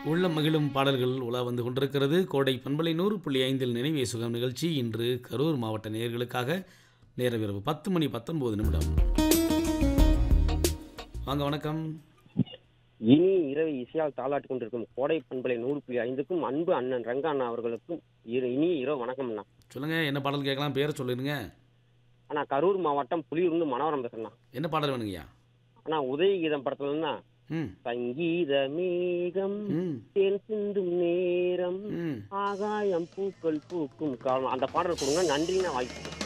உள்ள மகிழும் பாடல்கள் உலா வந்து கொண்டிருக்கிறது கோடை பண்பலை நூறு புள்ளி ஐந்தில் நினைவே சுகம் நிகழ்ச்சி இன்று கரூர் மாவட்ட நேயர்களுக்காக நேரம் இரவு பத்து மணி பத்தொன்பது நிமிடம் வாங்க வணக்கம் இனி இரவு இசையால் தாளாட்டி கொண்டிருக்கும் கோடை பண்பலை நூறு புள்ளி ஐந்துக்கும் அன்பு அண்ணன் ரங்க அண்ணா அவர்களுக்கும் இரு இனிய இரவு வணக்கம் அண்ணா சொல்லுங்க என்ன பாடல் கேட்கலாம் பேரை சொல்லிடுங்க அண்ணா கரூர் மாவட்டம் புலியூர்ந்து மனோரம் பேசுறேண்ணா என்ன பாடல் வேணுங்கய்யா அண்ணா உதயகீதம் படத்துல இருந்தா ம் சங்கீத மேகம் ம் தேன் சிந்தும் நேரம் ம் ஆகாயம் பூக்கள் பூக்கும் காலம் அந்த பாடல் கொடுங்க நன்றினா வாய்ப்பு